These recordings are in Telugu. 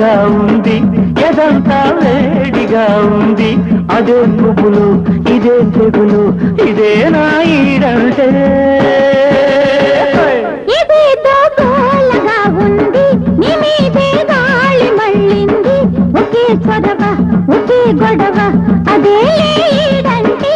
గోలగా ఉంది ఎదంతా వేడిగా ఉంది అదే పువ్వులు ఇదే తెగులు ఇదే నా ఈడంటే ఇదేదో గోలగా ఉంది నీ మీదే గాలి మళ్ళింది ఒకే చొరవ ఒకే గొడవ అదే ఈడంటే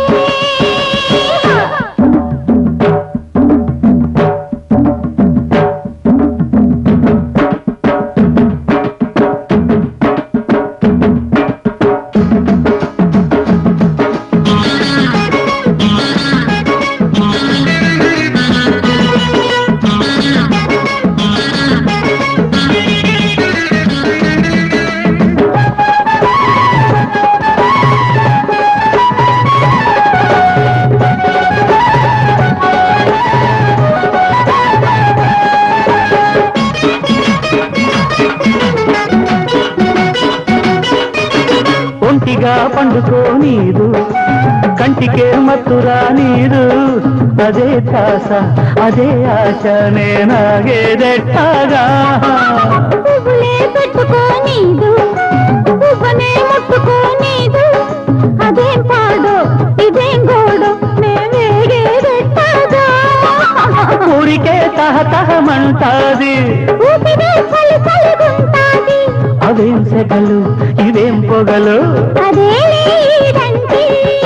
ఒంటిగా పండుకో నీరు కంటికే మత్తురా నీరు అదే తాస అదే ఆశ నేనాగేదెట్టాగా పువ్వులే పెట్టుకో నీదు పువ్వనే ముట్టుకో నీదు అదేం పాడో ఇదేం గోడో నే వేగేదెట్టాగా ఊరికే తహతహమంటాది ఊపిరే చలి చలిగుంటాది అవేం సెగలు ఇవేం పొగలు అదే ఈడంటే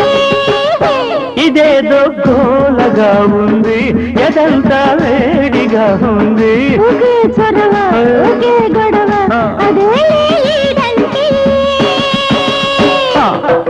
ఇదేదో గోలగా ఉంది ఎదంతా వేడిగా ఉంది ఒకే చొరవ ఒకే గొడవ అదే ఈడంటే ఆ.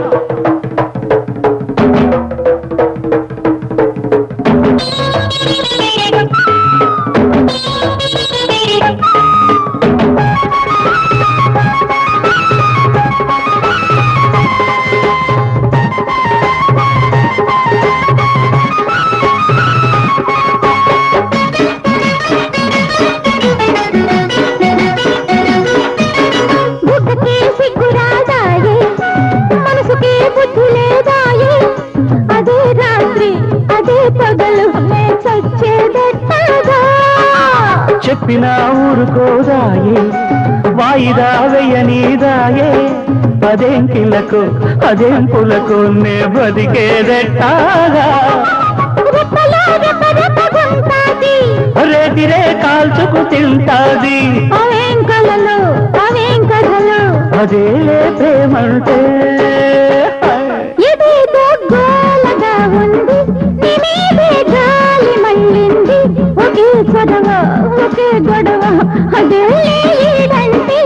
బుద్ధకే సిగ్గురాదాయే మనసుకే బుద్ధి లేదాయే అదే రాత్రి అదే పగలు నే చచ్చేదెట్టాగా చెప్పిన ఊరుకోదాయే వాయిదా వెయ్యనీదాయే అదేం కిలకు అదేం పులకు నే బతికేదెట్టాగా రెప్పలో రెప్పరెప్పగుంటాది రేతిరే కాల్చుకు తింటాది అవేం కలలు అవేం కథలు అదేలే ప్రేమంటే ఇదేదో గోలగా ఉంది నీ మీదే గాలి మళ్ళింది ఒకే చదవ ఒకే గొడవ అదే ఈడంటే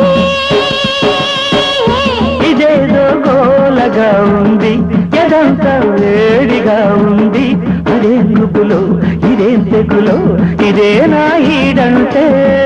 ఇదేదో గోలగా ఉంది ఎదంతా వేడిగా ఉంది అదేం గుబులో ఇదేం తెగులో ఇదే నా ఈడంటే